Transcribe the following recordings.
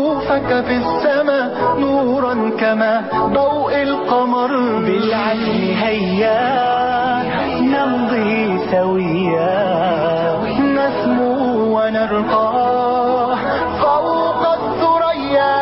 نشوفك في السماء نورا كما ضوء القمر بالعزم هيا نمضي سويا نسمو ونرقى فوق الثريا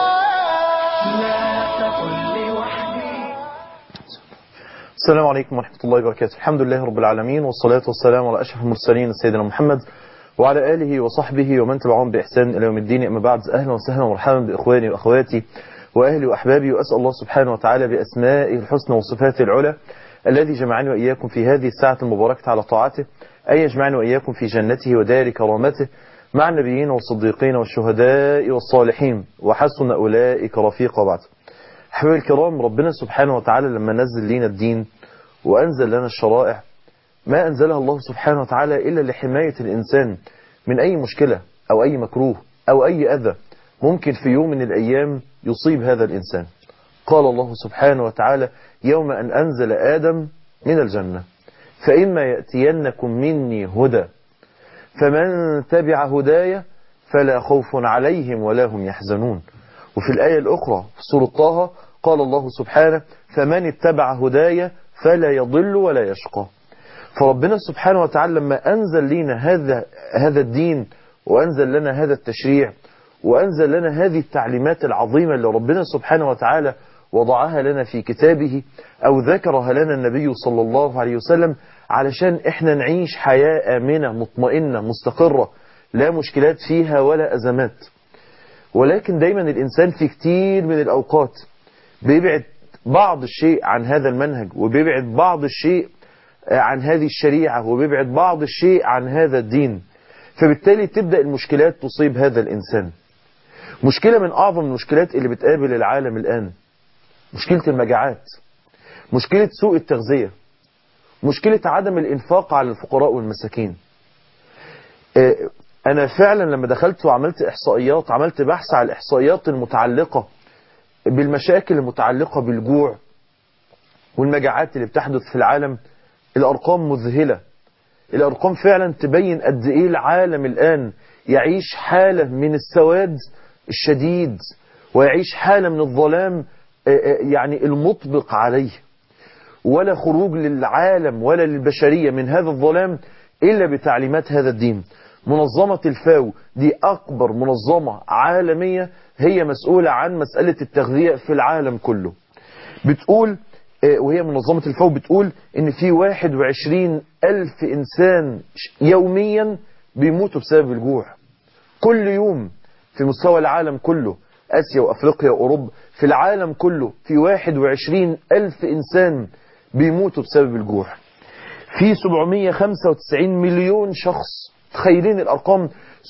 لا تقل لوحدي السلام عليكم ورحمة الله وبركاته الحمد لله رب العالمين والصلاة والسلام على أشرف المرسلين سيدنا محمد وعلى آله وصحبه ومن تبعهم بإحسان إلى يوم الدين أما بعد أهلا وسهلا ومرحبا بإخواني وأخواتي وأهلي وأحبابي وأسأل الله سبحانه وتعالى بأسمائه الحسنى وصفاته العلى الذي جمعني وإياكم في هذه الساعة المباركة على طاعته أن يجمعني وإياكم في جنته ودار كرامته مع النبيين والصديقين والشهداء والصالحين وحسن أولئك رفيقا بعد أحبابي الكرام ربنا سبحانه وتعالى لما نزل لنا الدين وأنزل لنا الشرائع ما أنزلها الله سبحانه وتعالى إلا لحماية الإنسان من أي مشكلة أو أي مكروه أو أي أذى ممكن في يوم من الأيام يصيب هذا الإنسان قال الله سبحانه وتعالى يوم أن أنزل آدم من الجنة فإما يأتينكم مني هدى فمن تبع هدايا فلا خوف عليهم ولا هم يحزنون وفي الآية الأخرى في سورة طه قال الله سبحانه فمن اتبع هدايا فلا يضل ولا يشقى فربنا سبحانه وتعالى لما أنزل لنا هذا هذا الدين وأنزل لنا هذا التشريع وأنزل لنا هذه التعليمات العظيمة اللي ربنا سبحانه وتعالى وضعها لنا في كتابه أو ذكرها لنا النبي صلى الله عليه وسلم علشان احنا نعيش حياة آمنة مطمئنة مستقرة لا مشكلات فيها ولا أزمات ولكن دايما الإنسان في كتير من الأوقات بيبعد بعض الشيء عن هذا المنهج وبيبعد بعض الشيء عن هذه الشريعة وبيبعد بعض الشيء عن هذا الدين فبالتالي تبدأ المشكلات تصيب هذا الإنسان مشكلة من أعظم المشكلات اللي بتقابل العالم الآن مشكلة المجاعات مشكلة سوء التغذية مشكلة عدم الإنفاق على الفقراء والمساكين أنا فعلا لما دخلت وعملت إحصائيات عملت بحث على الإحصائيات المتعلقة بالمشاكل المتعلقة بالجوع والمجاعات اللي بتحدث في العالم الأرقام مذهلة الأرقام فعلا تبين قد إيه العالم الآن يعيش حالة من السواد الشديد ويعيش حالة من الظلام يعني المطبق عليه ولا خروج للعالم ولا للبشرية من هذا الظلام إلا بتعليمات هذا الدين منظمة الفاو دي أكبر منظمة عالمية هي مسؤولة عن مسألة التغذية في العالم كله بتقول وهي منظمة الفاو بتقول ان في 21 ألف إنسان يوميا بيموتوا بسبب الجوع كل يوم في مستوى العالم كله آسيا وأفريقيا وأوروبا في العالم كله في 21 ألف إنسان بيموتوا بسبب الجوع في 795 مليون شخص تخيلين الأرقام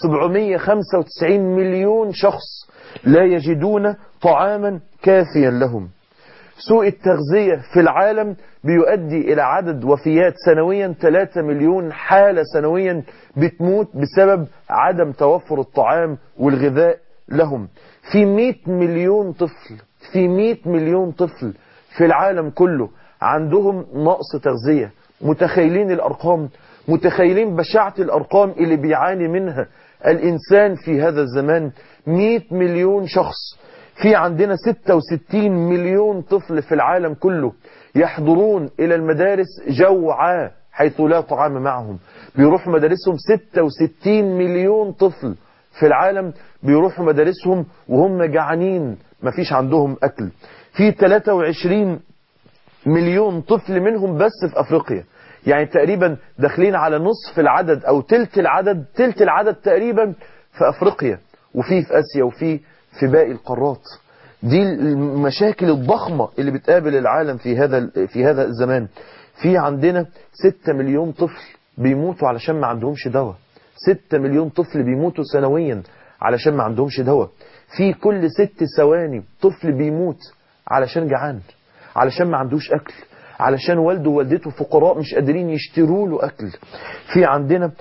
795 مليون شخص لا يجدون طعاما كافيا لهم سوء التغذية في العالم بيؤدي إلى عدد وفيات سنويا 3 مليون حالة سنويا بتموت بسبب عدم توفر الطعام والغذاء لهم في 100 مليون طفل في 100 مليون طفل في العالم كله عندهم نقص تغذية متخيلين الأرقام متخيلين بشاعة الأرقام اللي بيعاني منها الإنسان في هذا الزمان 100 مليون شخص في عندنا 66 مليون طفل في العالم كله يحضرون إلى المدارس جوعا حيث لا طعام معهم بيروحوا مدارسهم 66 مليون طفل في العالم بيروحوا مدارسهم وهم جعانين مفيش عندهم أكل في 23 مليون طفل منهم بس في أفريقيا يعني تقريبا داخلين على نصف العدد أو تلت العدد تلت العدد تقريبا في أفريقيا وفي في آسيا وفي في باقي القارات دي المشاكل الضخمة اللي بتقابل العالم في هذا في هذا الزمان في عندنا 6 مليون طفل بيموتوا علشان ما عندهمش دواء 6 مليون طفل بيموتوا سنويا علشان ما عندهمش دواء في كل ست ثواني طفل بيموت علشان جعان علشان ما عندوش أكل علشان والده ووالدته فقراء مش قادرين يشتروا له أكل في عندنا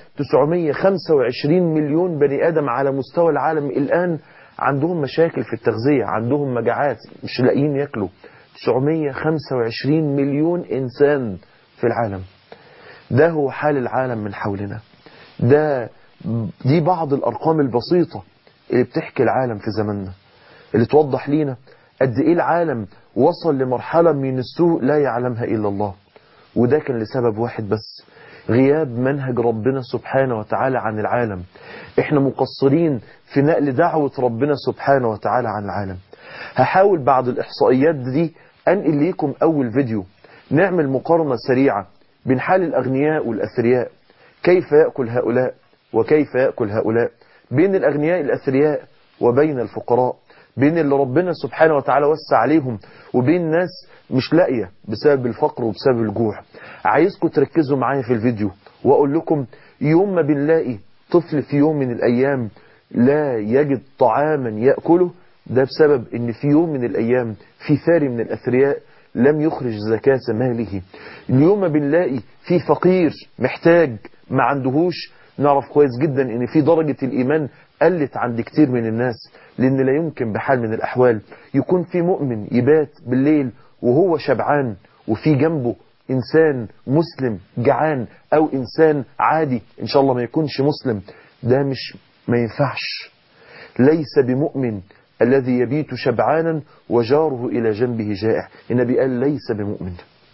925 مليون بني آدم على مستوى العالم الآن عندهم مشاكل في التغذية عندهم مجاعات مش لاقيين ياكلوا 925 مليون إنسان في العالم ده هو حال العالم من حولنا ده دي بعض الأرقام البسيطة اللي بتحكي العالم في زماننا اللي توضح لينا قد ايه العالم وصل لمرحلة من السوء لا يعلمها إلا الله وده كان لسبب واحد بس غياب منهج ربنا سبحانه وتعالى عن العالم احنا مقصرين في نقل دعوة ربنا سبحانه وتعالى عن العالم هحاول بعد الإحصائيات دي أنقل ليكم أول فيديو نعمل مقارنة سريعة بين حال الأغنياء والأثرياء كيف يأكل هؤلاء وكيف يأكل هؤلاء بين الأغنياء الأثرياء وبين الفقراء بين اللي ربنا سبحانه وتعالى وسع عليهم وبين ناس مش لاقية بسبب الفقر وبسبب الجوع عايزكم تركزوا معايا في الفيديو وأقول لكم يوم ما بنلاقي طفل في يوم من الأيام لا يجد طعاما يأكله ده بسبب ان في يوم من الأيام في ثاري من الأثرياء لم يخرج زكاة ماله اليوم ما بنلاقي في فقير محتاج ما عندهوش نعرف كويس جدا ان في درجة الإيمان قلت عند كتير من الناس لأن لا يمكن بحال من الأحوال يكون في مؤمن يبات بالليل وهو شبعان وفي جنبه إنسان مسلم جعان أو إنسان عادي إن شاء الله ما يكونش مسلم ده مش ما ينفعش ليس بمؤمن الذي يبيت شبعانا وجاره إلى جنبه جائع النبي قال ليس بمؤمن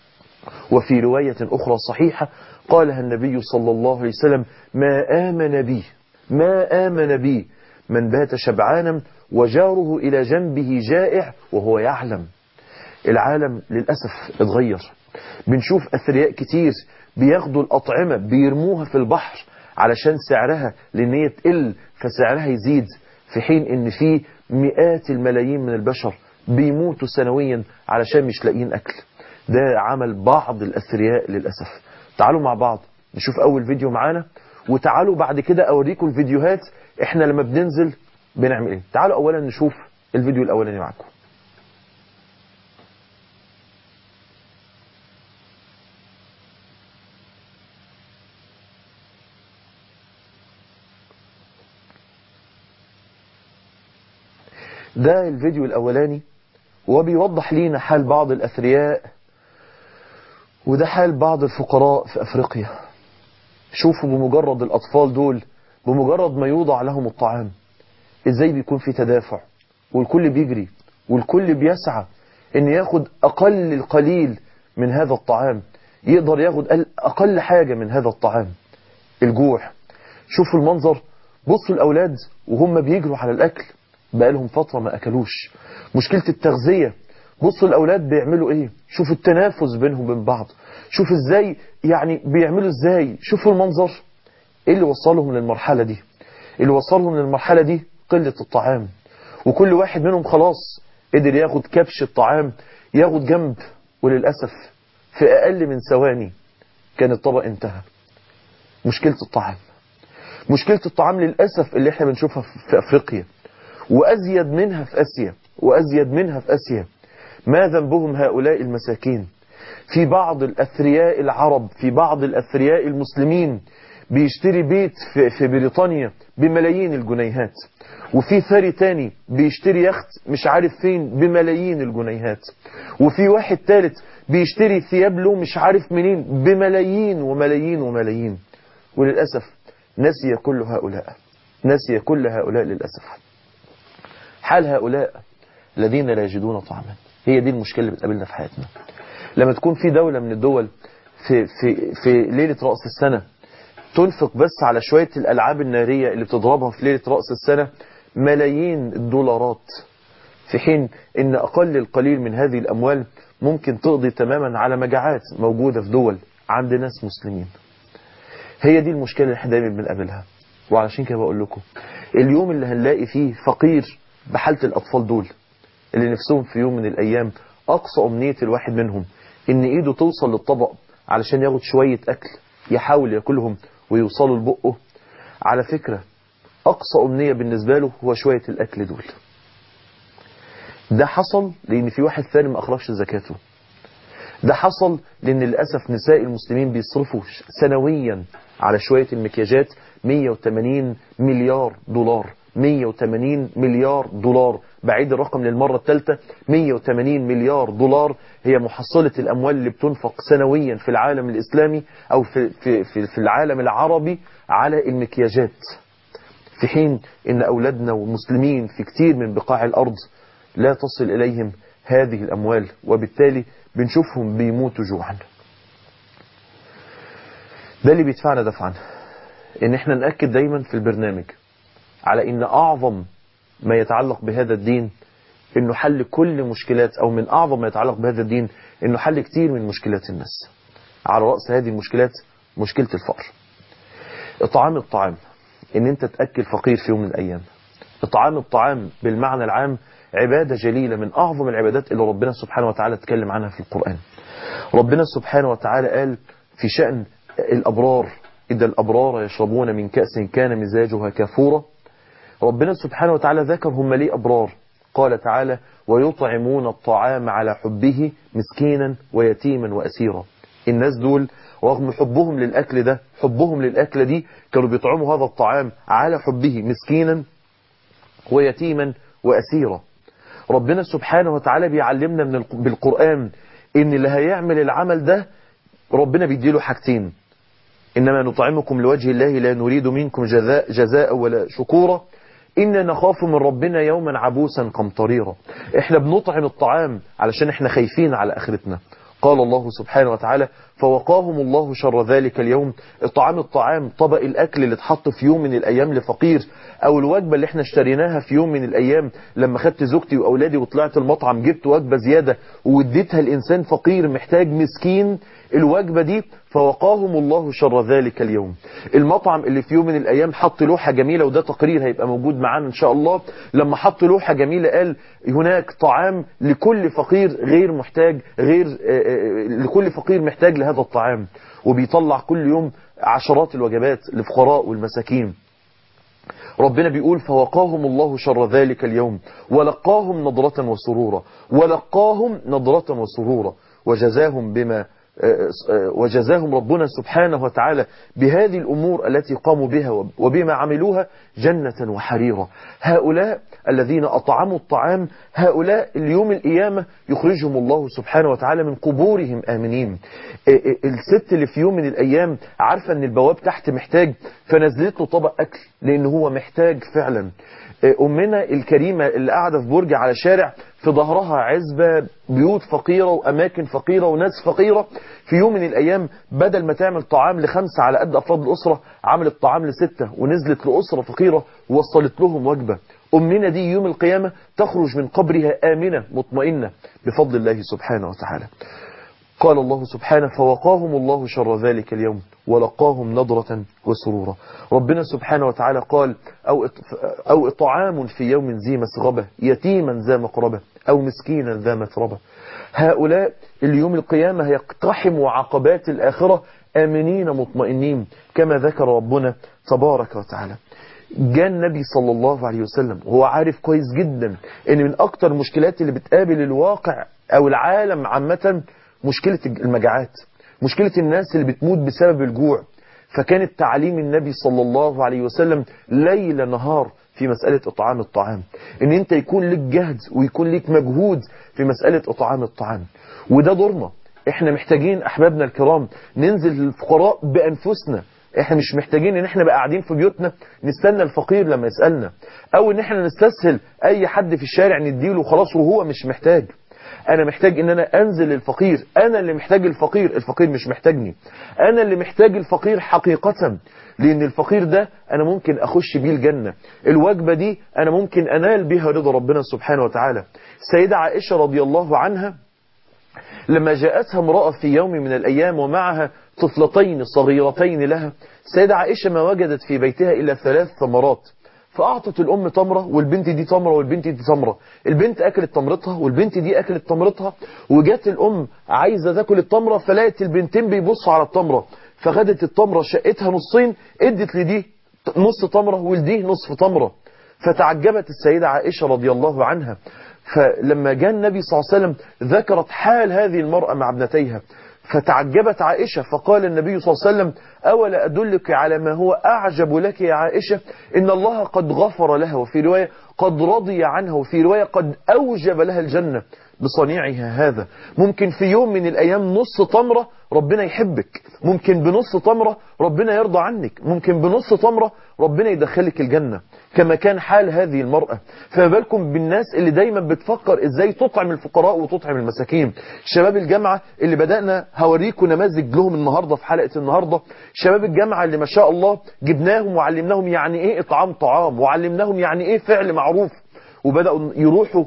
وفي رواية أخرى صحيحة قالها النبي صلى الله عليه وسلم ما آمن بي ما آمن بي من بات شبعانا وجاره إلى جنبه جائع وهو يعلم العالم للأسف اتغير بنشوف أثرياء كتير بياخدوا الأطعمة بيرموها في البحر علشان سعرها لأن هي تقل فسعرها يزيد في حين ان في مئات الملايين من البشر بيموتوا سنويا علشان مش لاقيين أكل ده عمل بعض الأثرياء للأسف تعالوا مع بعض نشوف أول فيديو معانا وتعالوا بعد كده أوريكم الفيديوهات إحنا لما بننزل بنعمل إيه تعالوا أولا نشوف الفيديو الأولاني معاكم ده الفيديو الأولاني وبيوضح لينا حال بعض الأثرياء وده حال بعض الفقراء في أفريقيا شوفوا بمجرد الأطفال دول بمجرد ما يوضع لهم الطعام إزاي بيكون في تدافع والكل بيجري والكل بيسعى إن ياخد أقل القليل من هذا الطعام يقدر ياخد أقل حاجة من هذا الطعام الجوع شوفوا المنظر بصوا الأولاد وهم بيجروا على الأكل بقالهم فترة ما أكلوش مشكلة التغذية بصوا الأولاد بيعملوا إيه شوفوا التنافس بينهم وبين بعض شوف إزاي يعني بيعملوا إزاي شوفوا المنظر إيه اللي وصلهم للمرحلة دي اللي وصلهم للمرحلة دي قلة الطعام وكل واحد منهم خلاص قدر ياخد كبش الطعام ياخد جنب وللأسف في أقل من ثواني كان الطبق انتهى مشكلة الطعام مشكلة الطعام للأسف اللي احنا بنشوفها في أفريقيا وأزيد منها في أسيا وأزيد منها في أسيا ما ذنبهم هؤلاء المساكين في بعض الأثرياء العرب في بعض الأثرياء المسلمين بيشتري بيت في, في بريطانيا بملايين الجنيهات وفي ثري تاني بيشتري يخت مش عارف فين بملايين الجنيهات وفي واحد ثالث بيشتري ثياب له مش عارف منين بملايين وملايين وملايين وللأسف نسي كل هؤلاء نسي كل هؤلاء للأسف حال هؤلاء الذين لا يجدون طعاما هي دي المشكلة اللي بتقابلنا في حياتنا لما تكون في دولة من الدول في, في, في ليلة رأس السنة تنفق بس على شوية الألعاب النارية اللي بتضربها في ليلة رأس السنة ملايين الدولارات في حين ان أقل القليل من هذه الأموال ممكن تقضي تماما على مجاعات موجودة في دول عند ناس مسلمين هي دي المشكلة اللي احنا دايما بنقابلها وعلشان كده بقول لكم اليوم اللي هنلاقي فيه فقير بحالة الأطفال دول اللي نفسهم في يوم من الأيام أقصى أمنية الواحد منهم إن إيده توصل للطبق علشان ياخد شوية أكل يحاول ياكلهم ويوصلوا لبقه على فكرة أقصى أمنية بالنسبة له هو شوية الأكل دول ده حصل لأن في واحد ثاني ما أخرجش زكاته ده حصل لأن للأسف نساء المسلمين بيصرفوا سنويا على شوية المكياجات 180 مليار دولار 180 مليار دولار بعيد الرقم للمرة الثالثة 180 مليار دولار هي محصلة الأموال اللي بتنفق سنويا في العالم الإسلامي أو في, في, في, في العالم العربي على المكياجات في حين ان اولادنا والمسلمين في كتير من بقاع الارض لا تصل اليهم هذه الاموال وبالتالي بنشوفهم بيموتوا جوعا ده اللي بيدفعنا دفعا ان احنا نأكد دايما في البرنامج على ان اعظم ما يتعلق بهذا الدين انه حل كل مشكلات او من اعظم ما يتعلق بهذا الدين انه حل كتير من مشكلات الناس على رأس هذه المشكلات مشكلة الفقر اطعام الطعام ان انت تأكل فقير في يوم من الايام اطعام الطعام بالمعنى العام عبادة جليلة من اعظم العبادات اللي ربنا سبحانه وتعالى اتكلم عنها في القرآن ربنا سبحانه وتعالى قال في شأن الابرار إذا الأبرار يشربون من كأس كان مزاجها كافورا ربنا سبحانه وتعالى ذكر هم ليه أبرار قال تعالى ويطعمون الطعام على حبه مسكينا ويتيما وأسيرا الناس دول رغم حبهم للأكل ده حبهم للأكل دي كانوا بيطعموا هذا الطعام على حبه مسكينا ويتيما وأسيرا ربنا سبحانه وتعالى بيعلمنا من بالقرآن إن اللي هيعمل العمل ده ربنا بيديله حاجتين إنما نطعمكم لوجه الله لا نريد منكم جزاء, جزاء ولا شكورا إنا نخاف من ربنا يوما عبوسا قمطريرا إحنا بنطعم الطعام علشان إحنا خايفين على آخرتنا قال الله سبحانه وتعالى فوقاهم الله شر ذلك اليوم اطعام الطعام طبق الأكل اللي اتحط في يوم من الأيام لفقير أو الوجبة اللي احنا اشتريناها في يوم من الأيام لما خدت زوجتي وأولادي وطلعت المطعم جبت وجبة زيادة واديتها الإنسان فقير محتاج مسكين الوجبة دي فوقاهم الله شر ذلك اليوم المطعم اللي في يوم من الأيام حط لوحة جميلة وده تقرير هيبقى موجود معانا إن شاء الله لما حط لوحة جميلة قال هناك طعام لكل فقير غير محتاج غير لكل فقير محتاج لهذا الطعام وبيطلع كل يوم عشرات الوجبات للفقراء والمساكين ربنا بيقول فوقاهم الله شر ذلك اليوم ولقاهم نضرة وسرورا ولقاهم نضرة وسرورا وجزاهم بما وجزاهم ربنا سبحانه وتعالى بهذه الأمور التي قاموا بها وبما عملوها جنة وحريرة هؤلاء الذين أطعموا الطعام هؤلاء اليوم القيامة يخرجهم الله سبحانه وتعالى من قبورهم آمنين الست اللي في يوم من الأيام عارفة أن البواب تحت محتاج فنزلت له طبق أكل لأن هو محتاج فعلا أمنا الكريمة اللي قاعدة في برج على شارع في ظهرها عزبة بيوت فقيرة وأماكن فقيرة وناس فقيرة في يوم من الأيام بدل ما تعمل طعام لخمسة على قد أفراد الأسرة عملت طعام لستة ونزلت لأسرة فقيرة ووصلت لهم وجبة أمنا دي يوم القيامة تخرج من قبرها آمنة مطمئنة بفضل الله سبحانه وتعالى قال الله سبحانه فوقاهم الله شر ذلك اليوم ولقاهم نضرة وسرورا ربنا سبحانه وتعالى قال أو, أو إطعام في يوم ذي مسغبة يتيما ذا مقربة أو مسكينا ذا متربة هؤلاء اليوم القيامة يقتحموا عقبات الآخرة آمنين مطمئنين كما ذكر ربنا تبارك وتعالى جاء النبي صلى الله عليه وسلم وهو عارف كويس جدا ان من اكتر المشكلات اللي بتقابل الواقع او العالم عامة مشكلة المجاعات مشكلة الناس اللي بتموت بسبب الجوع فكانت تعليم النبي صلى الله عليه وسلم ليل نهار في مسألة إطعام الطعام إن أنت يكون لك جهد ويكون لك مجهود في مسألة إطعام الطعام وده دورنا إحنا محتاجين أحبابنا الكرام ننزل للفقراء بأنفسنا احنا مش محتاجين ان احنا بقى قاعدين في بيوتنا نستنى الفقير لما يسألنا او ان احنا نستسهل اي حد في الشارع نديله خلاص وهو مش محتاج انا محتاج ان انا انزل للفقير انا اللي محتاج الفقير الفقير مش محتاجني انا اللي محتاج الفقير حقيقة لان الفقير ده انا ممكن اخش بيه الجنة الوجبة دي انا ممكن انال بها رضا ربنا سبحانه وتعالى سيدة عائشة رضي الله عنها لما جاءتها امرأة في يوم من الأيام ومعها طفلتين صغيرتين لها سيدة عائشة ما وجدت في بيتها إلا ثلاث ثمرات فأعطت الأم تمرة والبنت دي تمرة والبنت دي تمرة البنت أكلت تمرتها والبنت دي أكلت تمرتها وجات الأم عايزة تاكل التمرة فلقت البنتين بيبصوا على التمرة فخدت التمرة شقتها نصين ادت لدي نص تمرة ولدي نصف تمرة فتعجبت السيدة عائشة رضي الله عنها فلما جاء النبي صلى الله عليه وسلم ذكرت حال هذه المرأة مع ابنتيها فتعجبت عائشة فقال النبي صلى الله عليه وسلم أولا أدلك على ما هو أعجب لك يا عائشة إن الله قد غفر لها وفي رواية قد رضي عنها وفي رواية قد أوجب لها الجنة بصنيعها هذا ممكن في يوم من الأيام نص تمرة ربنا يحبك ممكن بنص تمرة ربنا يرضى عنك ممكن بنص تمرة ربنا يدخلك الجنة كما كان حال هذه المرأة فما بالكم بالناس اللي دايما بتفكر ازاي تطعم الفقراء وتطعم المساكين شباب الجامعة اللي بدأنا هوريكم نماذج لهم النهاردة في حلقة النهاردة شباب الجامعة اللي ما شاء الله جبناهم وعلمناهم يعني ايه اطعام طعام وعلمناهم يعني ايه فعل معروف وبدأوا يروحوا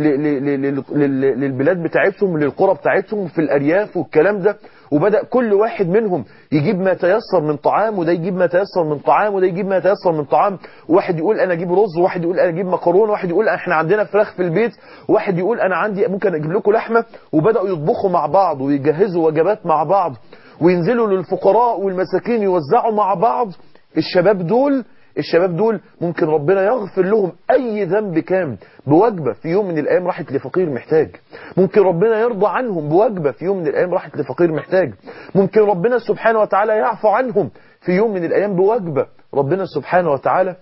للبلاد بتاعتهم للقرى بتاعتهم في الأرياف والكلام ده وبدأ كل واحد منهم يجيب ما تيسر من طعام وده يجيب ما تيسر من طعام وده يجيب ما تيسر من طعام واحد يقول أنا أجيب رز وواحد يقول أنا أجيب مكرونة واحد يقول احنا عندنا فراخ في البيت واحد يقول أنا عندي ممكن أجيب لكم لحمة وبدأوا يطبخوا مع بعض ويجهزوا وجبات مع بعض وينزلوا للفقراء والمساكين يوزعوا مع بعض الشباب دول الشباب دول ممكن ربنا يغفر لهم أي ذنب كان بوجبة في يوم من الأيام راحت لفقير محتاج ممكن ربنا يرضى عنهم بوجبة في يوم من الأيام راحت لفقير محتاج ممكن ربنا سبحانه وتعالى يعفو عنهم في يوم من الأيام بوجبة ربنا سبحانه وتعالى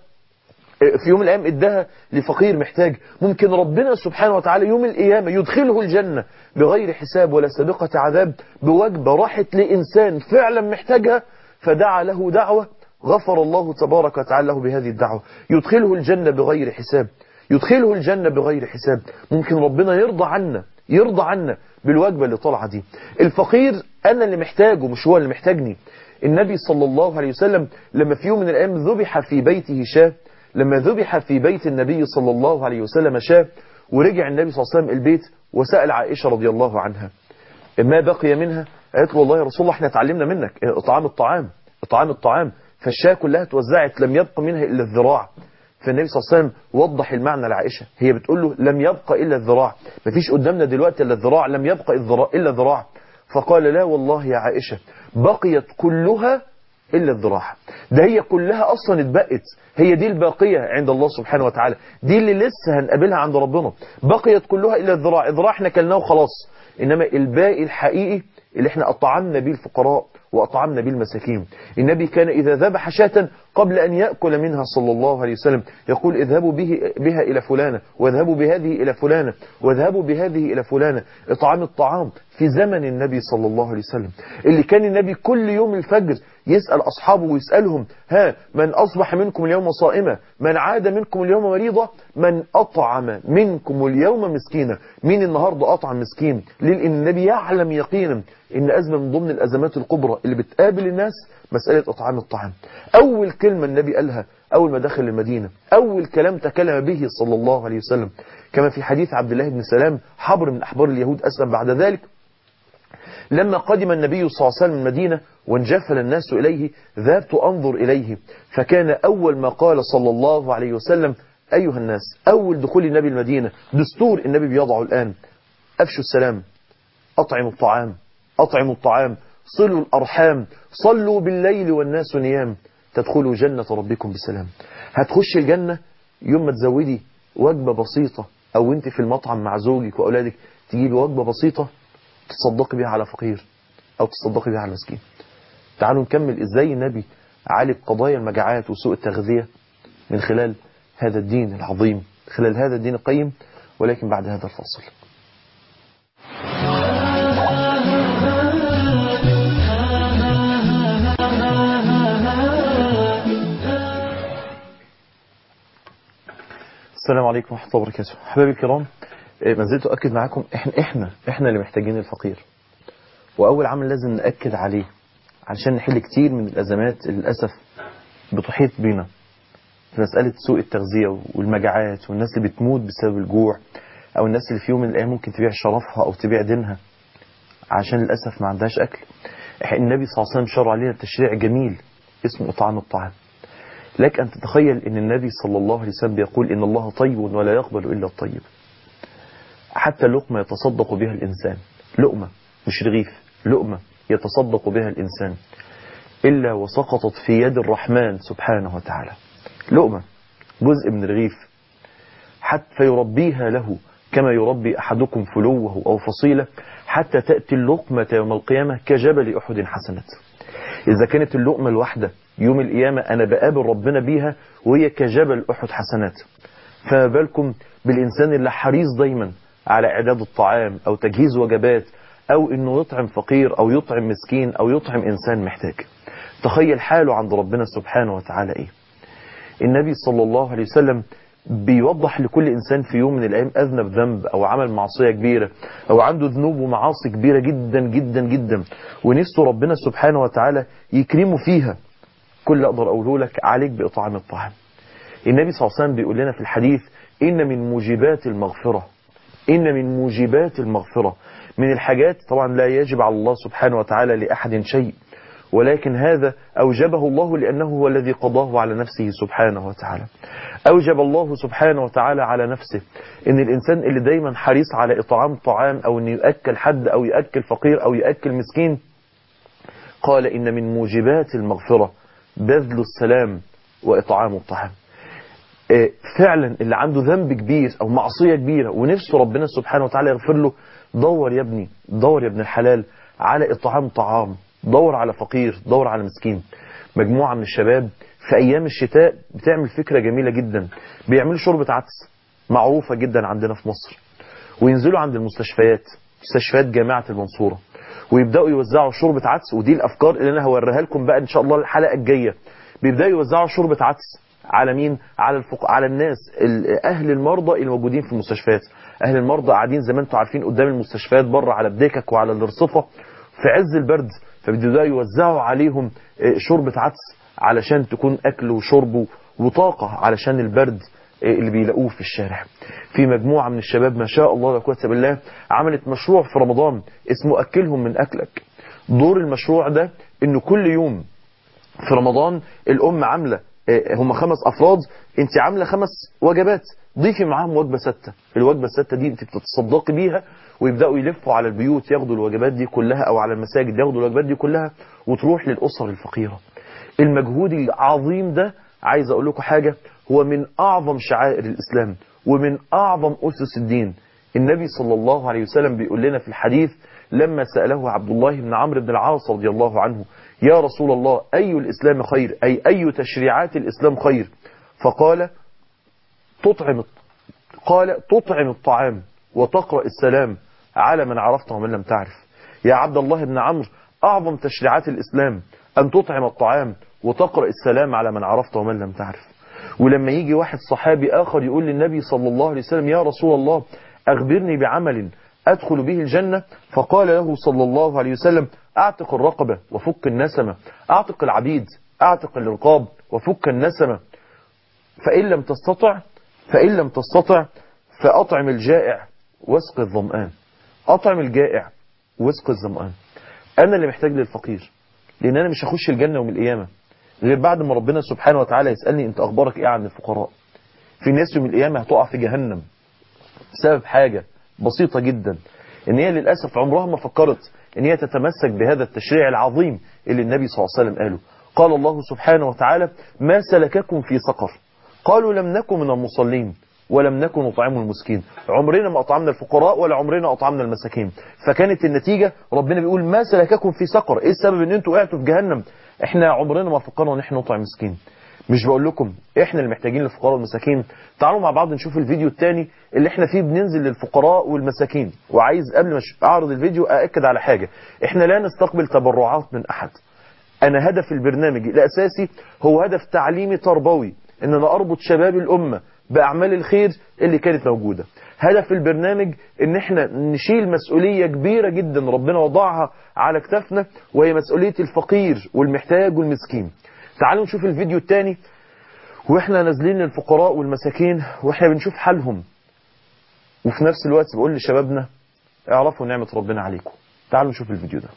في يوم من الأيام ادها لفقير محتاج ممكن ربنا سبحانه وتعالى يوم القيامة يدخله الجنة بغير حساب ولا سابقة عذاب بوجبة راحت لإنسان فعلا محتاجها فدعا له دعوة غفر الله تبارك وتعالى له بهذه الدعوة يدخله الجنة بغير حساب يدخله الجنة بغير حساب ممكن ربنا يرضى عنا يرضى عنا بالوجبة اللي طالعه دي الفقير أنا اللي محتاجه مش هو اللي محتاجني النبي صلى الله عليه وسلم لما في يوم من الأيام ذبح في بيته شاه لما ذبح في بيت النبي صلى الله عليه وسلم شاه ورجع النبي صلى الله عليه وسلم البيت وسأل عائشة رضي الله عنها ما بقي منها قالت له والله يا رسول الله احنا اتعلمنا منك اطعام الطعام اطعام الطعام فالشاة كلها توزعت لم يبق منها إلا الذراع فالنبي صلى الله عليه وسلم وضح المعنى لعائشة هي بتقول له لم يبق إلا الذراع مفيش قدامنا دلوقتي إلا الذراع لم يبق إلا الذراع فقال لا والله يا عائشة بقيت كلها إلا الذراع ده هي كلها أصلا اتبقت هي دي الباقية عند الله سبحانه وتعالى دي اللي لسه هنقابلها عند ربنا بقيت كلها إلا الذراع الذراع احنا كلناه وخلاص إنما الباقي الحقيقي اللي احنا أطعمنا بيه الفقراء وأطعمنا به المساكين النبي كان إذا ذبح شاة قبل أن يأكل منها صلى الله عليه وسلم يقول اذهبوا به بها إلى فلانة واذهبوا بهذه إلى فلانة واذهبوا بهذه إلى فلانة إطعام الطعام في زمن النبي صلى الله عليه وسلم اللي كان النبي كل يوم الفجر يسأل أصحابه ويسألهم ها من أصبح منكم اليوم صائمة من عاد منكم اليوم مريضة من أطعم منكم اليوم مسكينة مين النهاردة أطعم مسكين ليه لأن النبي يعلم يقينا إن أزمة من ضمن الأزمات الكبرى اللي بتقابل الناس مسألة إطعام الطعام أول كلمة النبي قالها أول ما دخل المدينة أول كلام تكلم به صلى الله عليه وسلم كما في حديث عبد الله بن سلام حبر من أحبار اليهود أسلم بعد ذلك لما قدم النبي صلى الله عليه وسلم المدينة وانجفل الناس إليه ذهبت أنظر إليه فكان أول ما قال صلى الله عليه وسلم أيها الناس أول دخول النبي المدينة دستور النبي بيضعه الآن أفشوا السلام أطعموا الطعام أطعموا الطعام صلوا الأرحام صلوا بالليل والناس نيام تدخلوا جنة ربكم بسلام هتخش الجنة يوم ما تزودي وجبة بسيطة أو أنت في المطعم مع زوجك وأولادك تجيبي وجبة بسيطة تصدقي بها على فقير أو تصدقي بها على مسكين تعالوا نكمل إزاي النبي عالج قضايا المجاعات وسوء التغذية من خلال هذا الدين العظيم خلال هذا الدين القيم ولكن بعد هذا الفاصل السلام عليكم ورحمة الله وبركاته حبايبي الكرام ما زلت أؤكد معاكم إحنا, إحنا, إحنا اللي محتاجين الفقير وأول عمل لازم نأكد عليه علشان نحل كتير من الأزمات اللي للأسف بتحيط بينا في مسألة سوء التغذية والمجاعات والناس اللي بتموت بسبب الجوع أو الناس اللي في يوم من الأيام ممكن تبيع شرفها أو تبيع دينها عشان للأسف ما عندهاش أكل النبي صلى الله عليه وسلم شرع علينا تشريع جميل اسمه إطعام الطعام لك أن تتخيل أن النبي صلى الله عليه وسلم يقول إن الله طيب ولا يقبل إلا الطيب حتى لقمة يتصدق بها الإنسان لقمة مش رغيف لقمة يتصدق بها الإنسان إلا وسقطت في يد الرحمن سبحانه وتعالى لقمة جزء من الرغيف حتى فيربيها له كما يربي أحدكم فلوه أو فصيلة حتى تأتي اللقمة يوم القيامة كجبل أحد حسنات إذا كانت اللقمة الواحدة يوم القيامة أنا بقابل ربنا بيها وهي كجبل أحد حسنات فما بالكم بالإنسان اللي حريص دايما على إعداد الطعام أو تجهيز وجبات أو إنه يطعم فقير أو يطعم مسكين أو يطعم إنسان محتاج تخيل حاله عند ربنا سبحانه وتعالى إيه النبي صلى الله عليه وسلم بيوضح لكل إنسان في يوم من الأيام أذنب ذنب أو عمل معصية كبيرة أو عنده ذنوب ومعاصي كبيرة جدا جدا جدا ونفسه ربنا سبحانه وتعالى يكرمه فيها كل اللي أقدر أقوله لك عليك بإطعام الطعام النبي صلى الله عليه وسلم بيقول لنا في الحديث إن من موجبات المغفرة إن من موجبات المغفرة من الحاجات طبعا لا يجب على الله سبحانه وتعالى لأحد شيء ولكن هذا أوجبه الله لأنه هو الذي قضاه على نفسه سبحانه وتعالى أوجب الله سبحانه وتعالى على نفسه إن الإنسان اللي دايما حريص على إطعام طعام أو أن يأكل حد أو يأكل فقير أو يأكل مسكين قال إن من موجبات المغفرة بذل السلام وإطعام الطعام فعلا اللي عنده ذنب كبير أو معصية كبيرة ونفسه ربنا سبحانه وتعالى يغفر له دور يا ابني دور يا ابن الحلال على إطعام طعام دور على فقير دور على مسكين مجموعة من الشباب في أيام الشتاء بتعمل فكرة جميلة جدا بيعملوا شوربة عدس معروفة جدا عندنا في مصر وينزلوا عند المستشفيات مستشفيات جامعة المنصورة ويبدأوا يوزعوا شوربة عدس ودي الأفكار اللي أنا هوريها لكم بقى إن شاء الله الحلقة الجاية بيبدأوا يوزعوا شوربة عدس على مين على الفق... على الناس ال... اهل المرضى الموجودين في المستشفيات اهل المرضى قاعدين زي ما انتم عارفين قدام المستشفيات بره على الدكك وعلى الرصفه في عز البرد فبيبداوا يوزعوا عليهم شوربه عدس علشان تكون اكل وشرب وطاقه علشان البرد اللي بيلاقوه في الشارع في مجموعه من الشباب ما شاء الله لا قوه الا بالله عملت مشروع في رمضان اسمه اكلهم من اكلك دور المشروع ده انه كل يوم في رمضان الام عامله هم خمس افراد انت عامله خمس وجبات ضيفي معاهم وجبه سته الوجبه السته دي انت بتتصدقي بيها ويبداوا يلفوا على البيوت ياخدوا الوجبات دي كلها او على المساجد ياخدوا الوجبات دي كلها وتروح للاسر الفقيره المجهود العظيم ده عايز اقول لكم حاجه هو من اعظم شعائر الاسلام ومن اعظم اسس الدين النبي صلى الله عليه وسلم بيقول لنا في الحديث لما سأله عبد الله بن عمرو بن العاص رضي الله عنه يا رسول الله أي الإسلام خير أي أي تشريعات الإسلام خير فقال تطعم قال تطعم الطعام وتقرأ السلام على من عرفت ومن لم تعرف يا عبد الله بن عمرو أعظم تشريعات الإسلام أن تطعم الطعام وتقرأ السلام على من عرفت ومن لم تعرف ولما يجي واحد صحابي آخر يقول للنبي صلى الله عليه وسلم يا رسول الله أخبرني بعمل أدخل به الجنة فقال له صلى الله عليه وسلم أعتق الرقبة وفك النسمة أعتق العبيد أعتق الرقاب وفك النسمة فإن لم تستطع فإن لم تستطع فأطعم الجائع واسق الظمآن أطعم الجائع واسق الظمآن أنا اللي محتاج للفقير لأن أنا مش هخش الجنة يوم القيامة غير بعد ما ربنا سبحانه وتعالى يسألني أنت أخبارك إيه عن الفقراء في ناس يوم القيامة هتقع في جهنم بسبب حاجة بسيطة جدا ان هي للأسف عمرها ما فكرت ان هي تتمسك بهذا التشريع العظيم اللي النبي صلى الله عليه وسلم قاله قال الله سبحانه وتعالى ما سلككم في سقر قالوا لم نكن من المصلين ولم نكن نطعم المسكين عمرنا ما أطعمنا الفقراء ولا عمرنا أطعمنا المساكين فكانت النتيجة ربنا بيقول ما سلككم في سقر ايه السبب ان انتوا وقعتوا في جهنم احنا عمرنا ما فكرنا ان احنا نطعم مسكين مش بقول لكم احنا اللي محتاجين للفقراء والمساكين تعالوا مع بعض نشوف الفيديو الثاني اللي احنا فيه بننزل للفقراء والمساكين وعايز قبل ما اعرض الفيديو أأكد على حاجة احنا لا نستقبل تبرعات من احد انا هدف البرنامج الاساسي هو هدف تعليمي تربوي ان انا اربط شباب الامة باعمال الخير اللي كانت موجودة هدف البرنامج ان احنا نشيل مسؤولية كبيرة جدا ربنا وضعها على كتافنا وهي مسؤولية الفقير والمحتاج والمسكين تعالوا نشوف الفيديو الثاني واحنا نازلين للفقراء والمساكين واحنا بنشوف حالهم وفي نفس الوقت بقول لشبابنا اعرفوا نعمة ربنا عليكم تعالوا نشوف الفيديو ده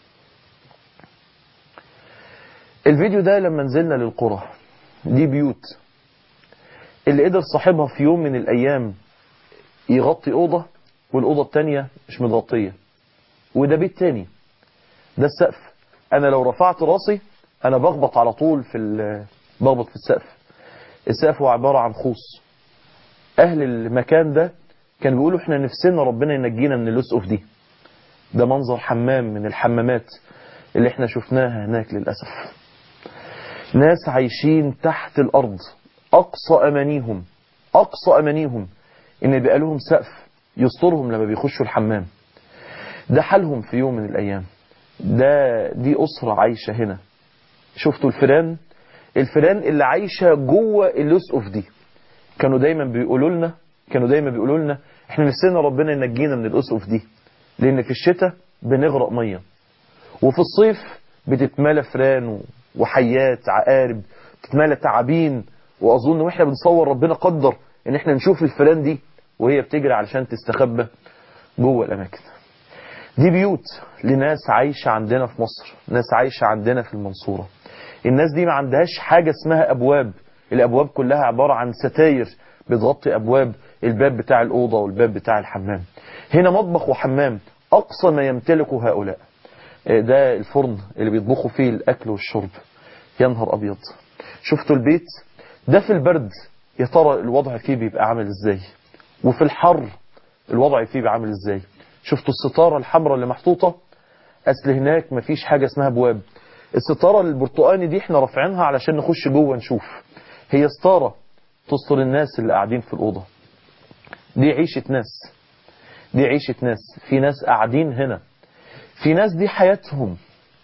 الفيديو ده لما نزلنا للقرى دي بيوت اللي قدر صاحبها في يوم من الأيام يغطي أوضة والأوضة التانية مش متغطية وده بيت تاني ده السقف أنا لو رفعت راسي أنا بخبط على طول في بخبط في السقف السقف هو عبارة عن خوص أهل المكان ده كانوا بيقولوا احنا نفسنا ربنا ينجينا من الاسقف دي ده منظر حمام من الحمامات اللي احنا شفناها هناك للأسف ناس عايشين تحت الأرض أقصى أمانيهم أقصى أمانيهم إن يبقى لهم سقف يسترهم لما بيخشوا الحمام ده حالهم في يوم من الأيام ده دي أسرة عايشة هنا شفتوا الفيران الفيران اللي عايشة جوه اللسقف دي كانوا دايما بيقولوا لنا كانوا دايما بيقولوا لنا احنا نفسنا ربنا ينجينا من الأسقف دي لأن في الشتاء بنغرق مية وفي الصيف بتتملى فران وحيات عقارب بتتملى تعابين وأظن واحنا بنصور ربنا قدر ان احنا نشوف الفيران دي وهي بتجري علشان تستخبى جوه الأماكن دي بيوت لناس عايشة عندنا في مصر ناس عايشة عندنا في المنصورة الناس دي ما عندهاش حاجة اسمها أبواب الأبواب كلها عبارة عن ستاير بتغطي أبواب الباب بتاع الأوضة والباب بتاع الحمام هنا مطبخ وحمام أقصى ما يمتلكه هؤلاء ده الفرن اللي بيطبخوا فيه الأكل والشرب يا نهار أبيض شفتوا البيت ده في البرد يا ترى الوضع فيه بيبقى عامل ازاي وفي الحر الوضع فيه بيبقى عامل ازاي شفتوا الستارة الحمراء اللي محطوطة أصل هناك مفيش حاجة اسمها بواب الستارة البرتقاني دي احنا رافعينها علشان نخش جوه نشوف هي ستارة تستر الناس اللي قاعدين في الأوضة دي عيشة ناس دي عيشة ناس في ناس قاعدين هنا في ناس دي حياتهم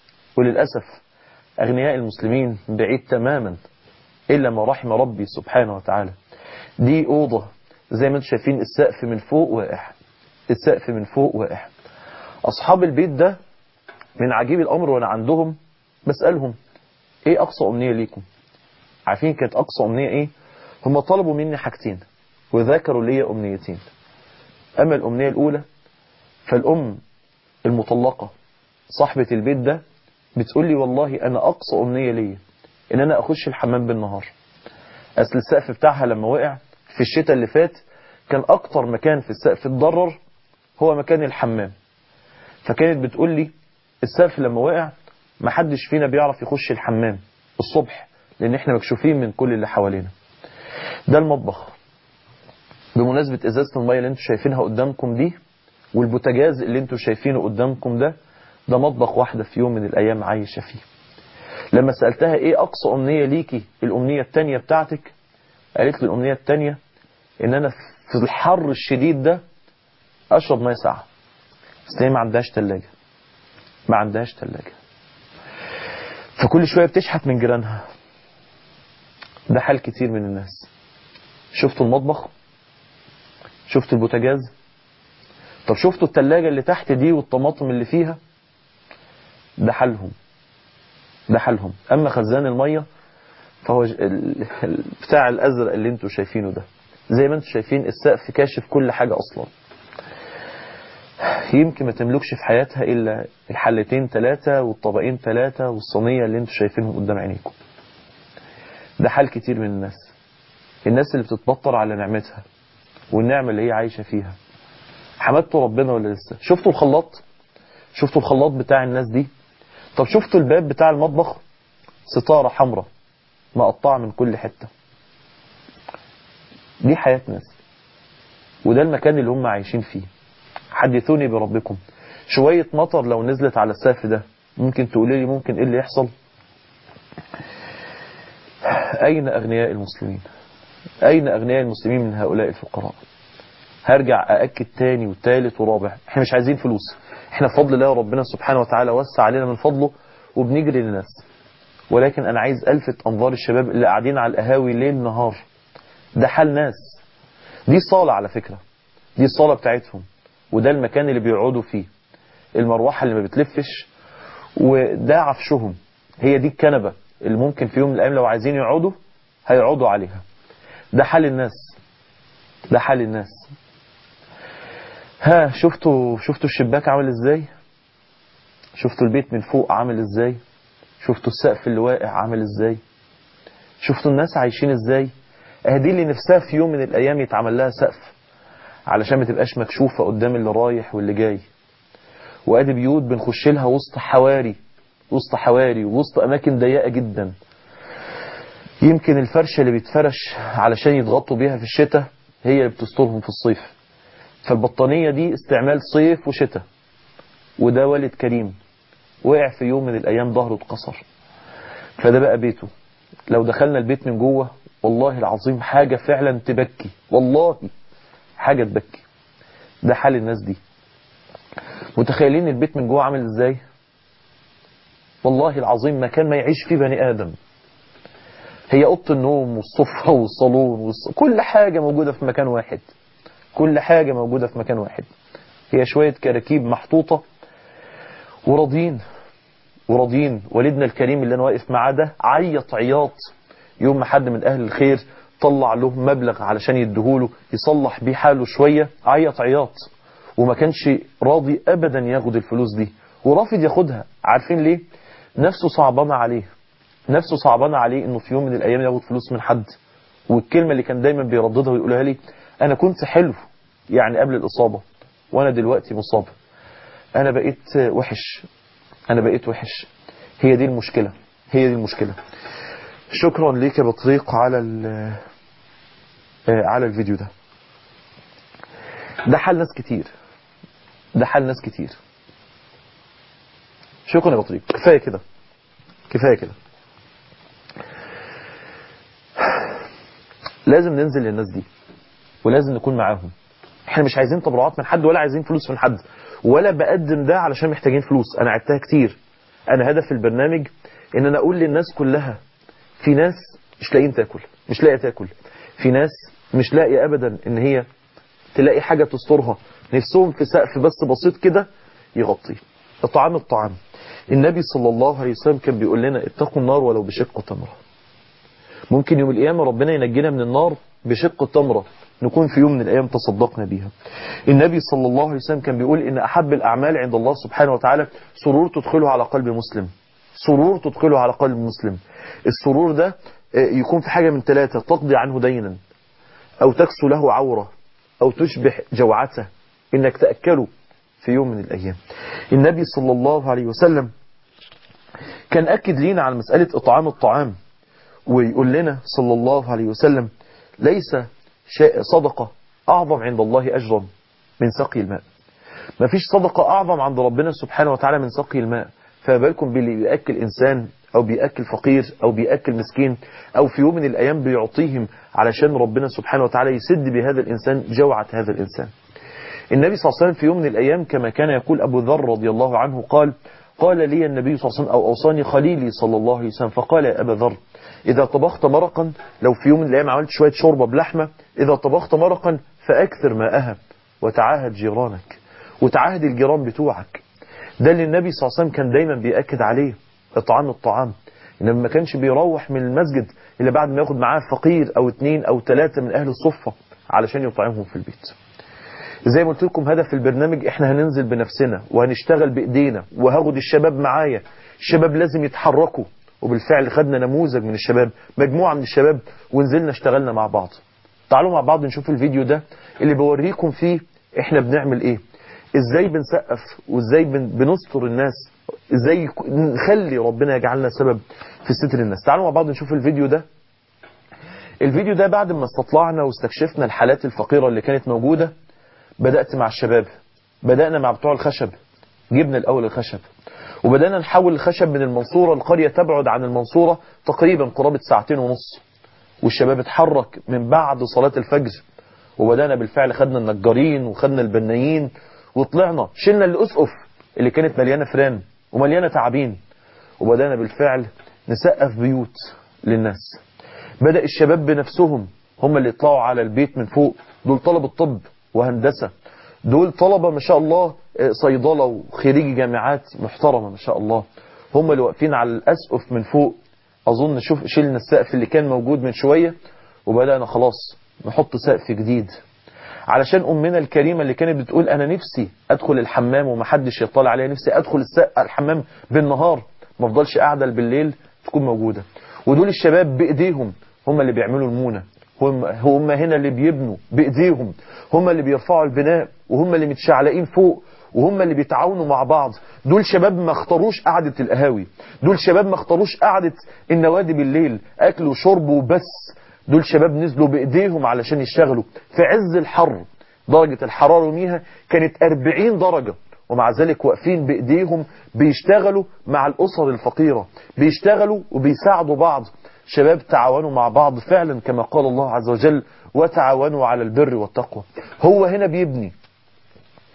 وللأسف أغنياء المسلمين بعيد تماما إلا ما رحم ربي سبحانه وتعالى دي أوضة زي ما انتم شايفين السقف من فوق واقع السقف من فوق واقع أصحاب البيت ده من عجيب الأمر وأنا عندهم بسألهم إيه أقصى أمنية ليكم عارفين كانت أقصى أمنية إيه هم طلبوا مني حاجتين وذكروا لي أمنيتين أما الأمنية الأولى فالأم المطلقة صاحبة البيت ده بتقول لي والله أنا أقصى أمنية لي إن أنا أخش الحمام بالنهار أصل السقف بتاعها لما وقع في الشتاء اللي فات كان أكتر مكان في السقف اتضرر هو مكان الحمام فكانت بتقول لي السقف لما وقع ما حدش فينا بيعرف يخش الحمام الصبح لأن احنا مكشوفين من كل اللي حوالينا ده المطبخ بمناسبة ازازة المية اللي انتوا شايفينها قدامكم دي والبوتاجاز اللي انتوا شايفينه قدامكم ده ده مطبخ واحدة في يوم من الأيام عايشة فيه لما سألتها ايه أقصى أمنية ليكي الأمنية التانية بتاعتك قالت لي الأمنية التانية ان انا في الحر الشديد ده اشرب ميه ساقعه بس هي ما عندهاش ثلاجه ما عندهاش ثلاجه فكل شويه بتشحت من جيرانها ده حال كتير من الناس شفتوا المطبخ شفتوا البوتاجاز طب شفتوا الثلاجه اللي تحت دي والطماطم اللي فيها ده حالهم ده حالهم اما خزان الميه فهو بتاع الازرق اللي انتوا شايفينه ده زي ما انتم شايفين السقف كاشف كل حاجة أصلا يمكن ما تملكش في حياتها إلا الحلتين ثلاثة والطبقين ثلاثة والصينية اللي انتم شايفينهم قدام عينيكم ده حال كتير من الناس الناس اللي بتتبطر على نعمتها والنعمة اللي هي عايشة فيها حمدتوا ربنا ولا لسه شفتوا الخلاط شفتوا الخلاط بتاع الناس دي طب شفتوا الباب بتاع المطبخ ستارة حمراء مقطعة من كل حتة دي حياة ناس وده المكان اللي هم عايشين فيه حدثوني بربكم شوية مطر لو نزلت على السقف ده ممكن تقولي لي ممكن ايه اللي يحصل أين أغنياء المسلمين أين أغنياء المسلمين من هؤلاء الفقراء هرجع أأكد تاني وتالت ورابع احنا مش عايزين فلوس احنا بفضل الله ربنا سبحانه وتعالى وسع علينا من فضله وبنجري للناس ولكن أنا عايز ألفت أنظار الشباب اللي قاعدين على القهاوي ليل نهار ده حال ناس دي صالة على فكرة دي الصالة بتاعتهم وده المكان اللي بيقعدوا فيه المروحة اللي ما بتلفش وده عفشهم هي دي الكنبة اللي ممكن في يوم من الأيام لو عايزين يقعدوا هيقعدوا عليها ده حال الناس ده حال الناس ها شفتوا شفتوا الشباك عامل ازاي شفتوا البيت من فوق عامل ازاي شفتوا السقف اللي واقع عامل ازاي شفتوا الناس عايشين ازاي اهدي اللي نفسها في يوم من الايام يتعمل لها سقف علشان ما تبقاش مكشوفة قدام اللي رايح واللي جاي وادي بيوت بنخش لها وسط حواري وسط حواري ووسط اماكن ضيقة جدا يمكن الفرشة اللي بيتفرش علشان يتغطوا بيها في الشتاء هي اللي بتسترهم في الصيف فالبطانية دي استعمال صيف وشتاء وده والد كريم وقع في يوم من الايام ظهره اتكسر فده بقى بيته لو دخلنا البيت من جوه والله العظيم حاجة فعلا تبكي والله حاجة تبكي ده حال الناس دي متخيلين البيت من جوه عامل ازاي والله العظيم مكان ما يعيش فيه بني آدم هي أوضة النوم والصفة والصالون والص... كل حاجة موجودة في مكان واحد كل حاجة موجودة في مكان واحد هي شوية كراكيب محطوطة وراضيين وراضيين والدنا الكريم اللي أنا واقف معاه ده عيط عياط يوم ما حد من أهل الخير طلع له مبلغ علشان يديهوله يصلح بيه حاله شوية عيط عياط وما كانش راضي أبدا ياخد الفلوس دي ورافض ياخدها عارفين ليه نفسه صعبانة عليه نفسه صعبانة عليه انه في يوم من الايام ياخد فلوس من حد والكلمة اللي كان دايما بيرددها ويقولها لي انا كنت حلو يعني قبل الاصابة وانا دلوقتي مصاب انا بقيت وحش انا بقيت وحش هي دي المشكلة هي دي المشكلة شكرا ليك يا بطريق على ال- على الفيديو ده ده حال ناس كتير ده حال ناس كتير شكرا يا بطريق كفاية كده كفاية كده لازم ننزل للناس دي ولازم نكون معاهم احنا مش عايزين تبرعات من حد ولا عايزين فلوس من حد ولا بقدم ده علشان محتاجين فلوس انا عدتها كتير انا هدف البرنامج ان انا اقول للناس كلها في ناس مش لاقيين تاكل مش لاقيه تاكل في ناس مش لاقيه ابدا ان هي تلاقي حاجه تسترها نفسهم في سقف بس بسيط كده يغطيه الطعام الطعام النبي صلى الله عليه وسلم كان بيقول لنا اتقوا النار ولو بشق تمره ممكن يوم القيامة ربنا ينجينا من النار بشق تمرة نكون في يوم من الأيام تصدقنا بيها النبي صلى الله عليه وسلم كان بيقول إن أحب الأعمال عند الله سبحانه وتعالى سرور تدخله على قلب مسلم سرور تدخله على قلب مسلم السرور ده آه، يكون في حاجة من ثلاثة تقضي عنه دينا أو تكسو له عورة أو تشبه جوعته إنك تأكله في يوم من الأيام النبي صلى الله عليه وسلم كان أكد لينا على مسألة إطعام الطعام ويقول لنا صلى الله عليه وسلم ليس شيء صدقة أعظم عند الله أجرا من سقي الماء ما فيش صدقة أعظم عند ربنا سبحانه وتعالى من سقي الماء فما بالكم باللي بيأكل إنسان أو بيأكل فقير أو بيأكل مسكين أو في يوم من الأيام بيعطيهم علشان ربنا سبحانه وتعالى يسد بهذا الإنسان جوعة هذا الإنسان النبي صلى الله عليه وسلم في يوم من الأيام كما كان يقول أبو ذر رضي الله عنه قال قال لي النبي صلى الله عليه وسلم أو أوصاني خليلي صلى الله عليه وسلم فقال يا أبا ذر إذا طبخت مرقا لو في يوم من الأيام عملت شوية شوربة بلحمة إذا طبخت مرقا فأكثر ماءها وتعاهد جيرانك وتعاهد الجيران بتوعك ده اللي النبي صلى الله عليه وسلم كان دايما بيأكد عليه إطعام الطعام إنما ما كانش بيروح من المسجد إلا بعد ما ياخد معاه فقير أو اتنين أو ثلاثة من أهل الصفة علشان يطعمهم في البيت زي ما قلت لكم هدف البرنامج احنا هننزل بنفسنا وهنشتغل بايدينا وهاخد الشباب معايا الشباب لازم يتحركوا وبالفعل خدنا نموذج من الشباب مجموعة من الشباب ونزلنا اشتغلنا مع بعض تعالوا مع بعض نشوف الفيديو ده اللي بوريكم فيه احنا بنعمل ايه ازاي بنسقف وازاي بن- بنستر الناس ازاي يك- نخلي ربنا يجعلنا سبب في ستر الناس تعالوا مع بعض نشوف الفيديو ده الفيديو ده بعد ما استطلعنا واستكشفنا الحالات الفقيرة اللي كانت موجودة بدأت مع الشباب بدأنا مع بتوع الخشب جبنا الأول الخشب وبدأنا نحول الخشب من المنصورة القرية تبعد عن المنصورة تقريبا قرابة ساعتين ونص والشباب اتحرك من بعد صلاة الفجر وبدأنا بالفعل خدنا النجارين وخدنا البنايين وطلعنا شلنا الأسقف اللي كانت مليانة فران ومليانة تعابين وبدأنا بالفعل نسقف بيوت للناس بدأ الشباب بنفسهم هم اللي يطلعوا على البيت من فوق دول طلبة طب وهندسة دول طلبة ما شاء الله آه، صيدلة وخريجي جامعات محترمة ما شاء الله هم اللي واقفين على الأسقف من فوق أظن شوف شلنا السقف اللي كان موجود من شوية وبدأنا خلاص نحط سقف جديد علشان أمنا الكريمة اللي كانت بتقول أنا نفسي أدخل الحمام ومحدش يطلع عليا نفسي أدخل السقف الحمام بالنهار ما افضلش قاعدة بالليل تكون موجودة ودول الشباب بإيديهم هم اللي بيعملوا المونة هم, هم هنا اللي بيبنوا بإيديهم هم اللي بيرفعوا البناء وهم اللي متشعلقين فوق وهم اللي بيتعاونوا مع بعض دول شباب ما اختاروش قعدة القهاوي دول شباب ما اختاروش قعدة النوادي بالليل أكل وشرب وبس دول شباب نزلوا بإيديهم علشان يشتغلوا في عز الحر درجة الحرارة يوميها كانت 40 درجة ومع ذلك واقفين بإيديهم بيشتغلوا مع الأسر الفقيرة بيشتغلوا وبيساعدوا بعض شباب تعاونوا مع بعض فعلا كما قال الله عز وجل وتعاونوا على البر والتقوى هو هنا بيبني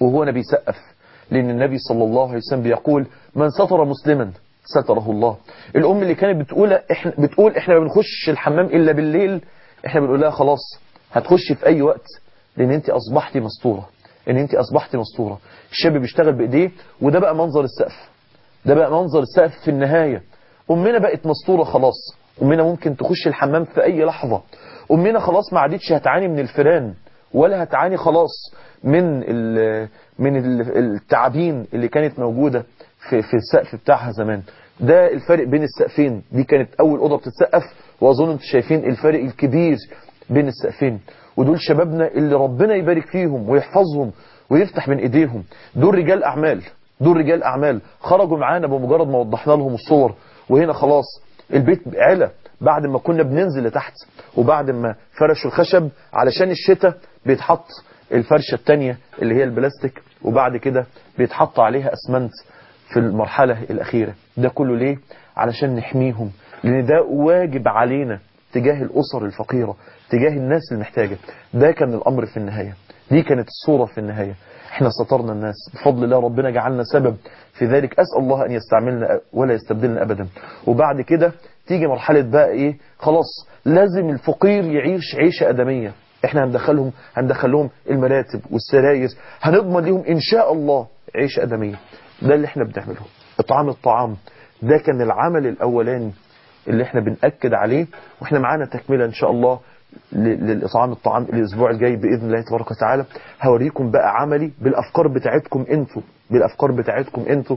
وهو نبي سقف لأن النبي صلى الله عليه وسلم بيقول من ستر مسلما ستره الله الأم اللي كانت بتقول احنا بتقول احنا ما بنخش الحمام إلا بالليل احنا بنقول لها خلاص هتخشي في أي وقت لأن أنت أصبحتي مستورة ان انت اصبحتي مستورة الشاب بيشتغل بايديه وده بقى منظر السقف ده بقى منظر السقف في النهاية امنا بقت مستورة خلاص امنا ممكن تخش الحمام في اي لحظة امنا خلاص ما عادتش هتعاني من الفيران ولا هتعاني خلاص من ال من ال- التعابين اللي كانت موجودة في في السقف بتاعها زمان ده الفرق بين السقفين دي كانت اول اوضه بتتسقف واظن انتم شايفين الفرق الكبير بين السقفين ودول شبابنا اللي ربنا يبارك فيهم ويحفظهم ويفتح من ايديهم دول رجال اعمال دول رجال اعمال خرجوا معانا بمجرد ما وضحنا لهم الصور وهنا خلاص البيت علا بعد ما كنا بننزل لتحت وبعد ما فرشوا الخشب علشان الشتاء بيتحط الفرشة التانية اللي هي البلاستيك وبعد كده بيتحط عليها اسمنت في المرحلة الأخيرة ده كله ليه؟ علشان نحميهم لأن ده واجب علينا تجاه الأسر الفقيرة تجاه الناس المحتاجة ده كان الأمر في النهاية دي كانت الصورة في النهاية احنا سترنا الناس بفضل الله ربنا جعلنا سبب في ذلك أسأل الله أن يستعملنا ولا يستبدلنا أبدا وبعد كده تيجي مرحلة بقى إيه خلاص لازم الفقير يعيش عيشة أدمية احنا هندخلهم هندخلهم المراتب والسراير هنضمن لهم إن شاء الله عيشة أدمية ده اللي احنا بنعمله إطعام الطعام ده كان العمل الأولاني اللي احنا بنأكد عليه واحنا معانا تكملة إن شاء الله ل- للإطعام الطعام الأسبوع الجاي بإذن الله تبارك وتعالى هوريكم بقى عملي بالأفكار بتاعتكم انتوا بالأفكار بتاعتكم انتوا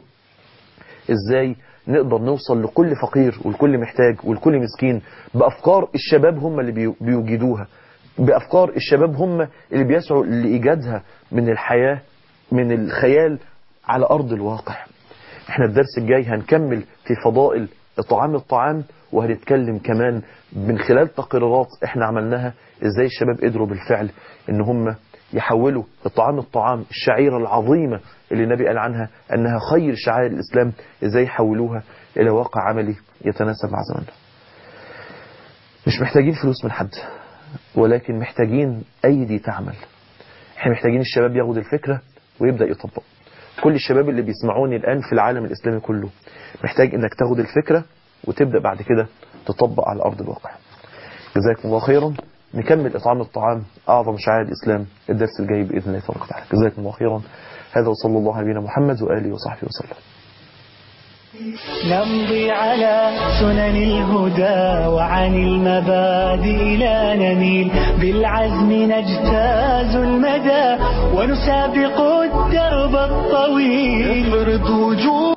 ازاي نقدر نوصل لكل فقير والكل محتاج والكل مسكين بأفكار الشباب هم اللي بيو- بيوجدوها بأفكار الشباب هم اللي بيسعوا لإيجادها من الحياة من الخيال على أرض الواقع احنا الدرس الجاي هنكمل في فضائل إطعام الطعام وهنتكلم كمان من خلال تقريرات احنا عملناها ازاي الشباب قدروا بالفعل ان هم يحولوا إطعام الطعام الشعيرة العظيمة اللي النبي قال عنها أنها خير شعائر الإسلام إزاي يحولوها إلى واقع عملي يتناسب مع زماننا مش محتاجين فلوس من حد ولكن محتاجين أيدي تعمل احنا محتاجين الشباب ياخد الفكرة ويبدأ يطبق كل الشباب اللي بيسمعوني الآن في العالم الإسلامي كله محتاج انك تاخد الفكرة وتبدأ بعد كده تطبق على أرض الواقع جزاكم الله خيرا نكمل إطعام الطعام أعظم شعائر الإسلام الدرس الجاي بإذن الله تبارك وتعالى جزاكم الله خيرا هذا وصلى الله على نبينا محمد وآله وصحبه وسلم نمضي على سنن الهدى وعن المبادئ لا نميل بالعزم نجتاز المدى ونسابق الدرب الطويل افرض وجود